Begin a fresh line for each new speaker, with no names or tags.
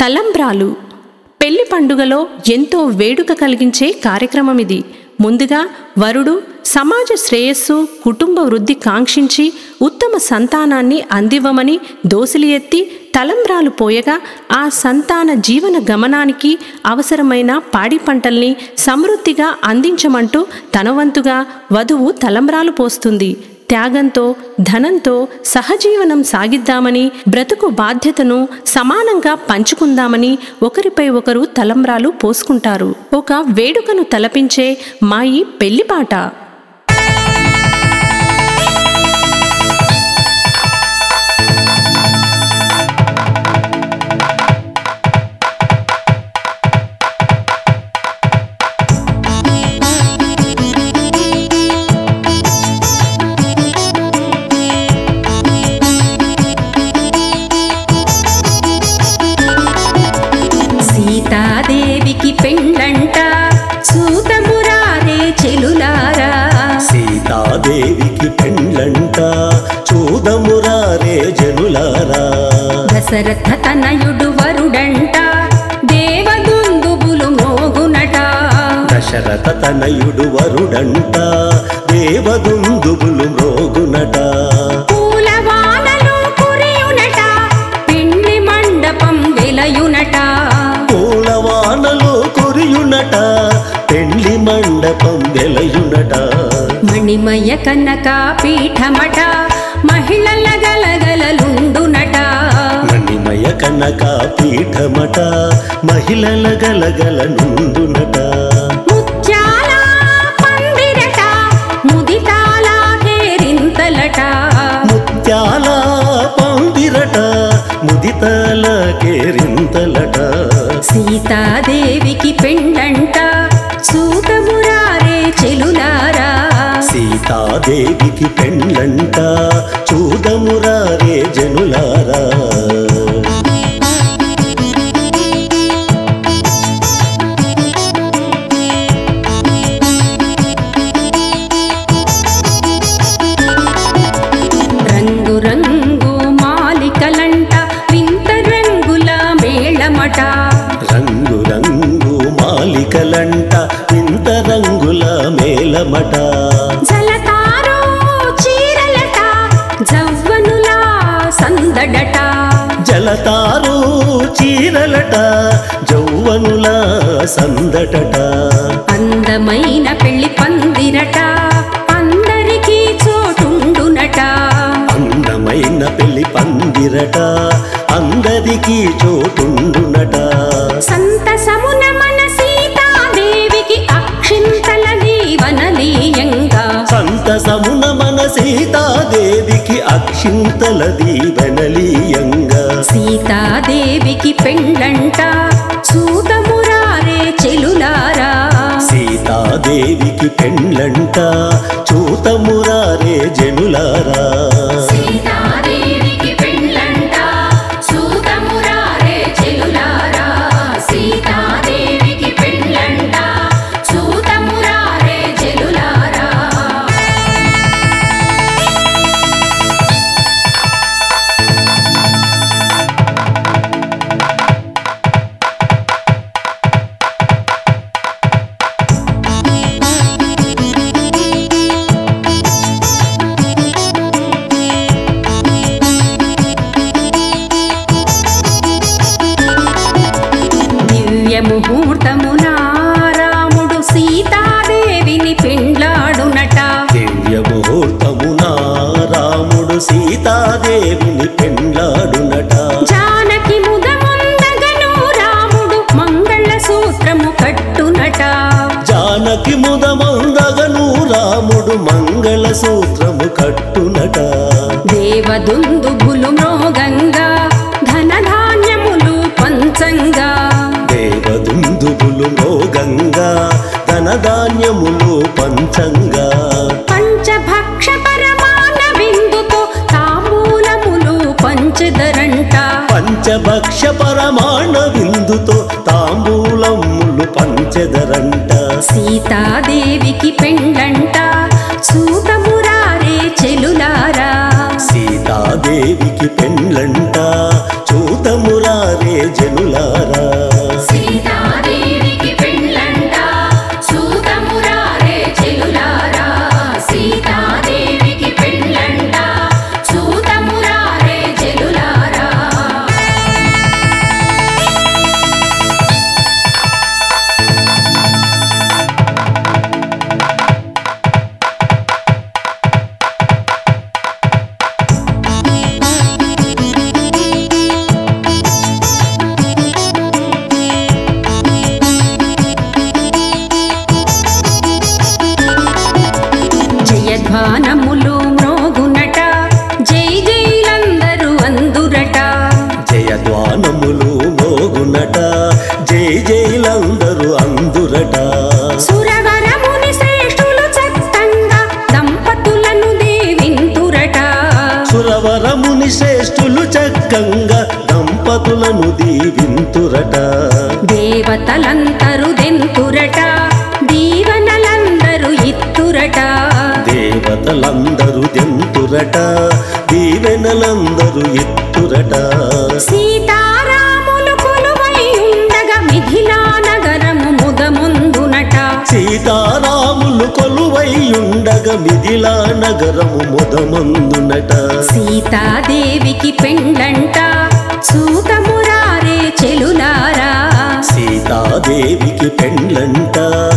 తలంబ్రాలు పెళ్లి పండుగలో ఎంతో వేడుక కలిగించే కార్యక్రమం ఇది ముందుగా వరుడు సమాజ శ్రేయస్సు కుటుంబ వృద్ధి కాంక్షించి ఉత్తమ సంతానాన్ని అందివ్వమని దోసిలి ఎత్తి తలంబ్రాలు పోయగా ఆ సంతాన జీవన గమనానికి అవసరమైన పాడి పంటల్ని సమృద్ధిగా అందించమంటూ తనవంతుగా వధువు తలంబ్రాలు పోస్తుంది త్యాగంతో ధనంతో సహజీవనం సాగిద్దామని బ్రతుకు బాధ్యతను సమానంగా పంచుకుందామని ఒకరిపై ఒకరు తలంబ్రాలు పోసుకుంటారు ఒక వేడుకను తలపించే మాయి పెళ్లిపాట
సీతాదేవికి పెండ్లంట సూతమురారే చెలులారా
సీతాదేవికి పెండ్లంట చూదమురారే జనులారా
దశరథ తనయుడు వరుడంట దేవదుందుబులు మోగునట
దశరథ తనయుడు వరుడంట దేవదుందుబులు మ్రోగునట
పూలవానలు కురియునట పెండ్లి మండపం వెలయునట
పూలవానలు కురియునట పెండ్లి మండపం వెలయునట
మణిమయ కనక పీఠమట మహిళల గలగలలుండునట
మణిమయ కనక పీఠమట మహిళల గలగల నుండునట
ముత్యాల పందిరట ముదితాల కేరింతలట
ముత్యాల పందిరట ముదితల కేరింతలట
సీతాదేవికి పెండంట సూతమురారే చెలులారా
సీతాదేవికి పెండ్లంట చూదమురారే జనులారా
రంగు రంగు మాలికలంట వింత రంగుల మేళమట
రంగు రంగు మాలికలంట ఇంత రంగుల మేలమట
జలతారో చీరలట జవ్వనుల సందడట
జలతారు చీరలట జౌవనుల సందటట
అందమైన పెళ్లి పందిరట అందరికీ చోటుండునట
అందమైన పెళ్లి పందిరట అందరికీ చోటుండునట
సంతసమున మన సీతాదేవికి అక్షింతల దీవనలీయంగా
సంతసమున మన సీతాదేవికి అక్షింతల దీవెనలీయంగా
సీతాదేవికి పెండ్లంట సూతమురారే చెలులారా
సీతాదేవికి పెండ్లంట చూతమురారే జనులారా
సీతాదేవికి పెండ్లంట సూతమురారే చెలులారా సీతాదేవికి పెండ్లంట సూతమురారే చెలులారా దివ్య ముహూర్తమున రాముడు సీతాదేవిని పెండ్లాడునట
దివ్య ముహూర్తమున రాముడు సీతాదేవిని పెండ్లాడునట
జానకి ముదముందగను రాముడు మంగళ సూత్రము కట్టునట
జానకి ముదమందగను రాముడు మంగళ సూత్రము కట్టునట
దేవదుందుబులు మృగంగా ధనధాన్యములు పంచంగా
దేవదుందుబులు మోగంగా ధనధాన్యములు పంచంగా
పంచభక్ష పరమాన బిందుతో తాంబూలములు పంచదరంట
పంచభక్ష పరమాణ విందుతో తాంబూలములు పంచెదరంట
సీతాదేవికి పెండ్లంట సూతమురారే చెలులారా
సీతాదేవికి పెండ్లంట చూతమురారే జనుల చెలులారా
సీతాదేవికి పెళ్ళంట సూతమురారే చెలులారా సీతాదేవికి పెళ్ళంట సూతమురారే చెలులారా జయధ్వానములు మ్రోగునట జై జైలందరూ అందురట
జయద్వానములు మోగునట జై జైలందరూ అందురట
సురవరముని శ్రేష్ఠులు చక్కంగా దంపతులను దేవింతురట
సురవరముని శ్రేష్ఠులు చక్కంగా దంపతులను దీవింతురట
దేవతలంతరు దెంతురట దీవనలందరూ ఇత్తురట
దేవతలందరూ దెంతురట దీవెనలందరూ ఎత్తురట
సీతారాములు కొలువై ఉండగా మిథిలా నగరము ముదముందునట
సీతారాములు కొలువై ఉండగా మిథిలా నగరము మొదమందునట
సీతాదేవికి పెండ్లంట సూతమురారే చెలులారా
సీతాదేవికి పెండ్లంట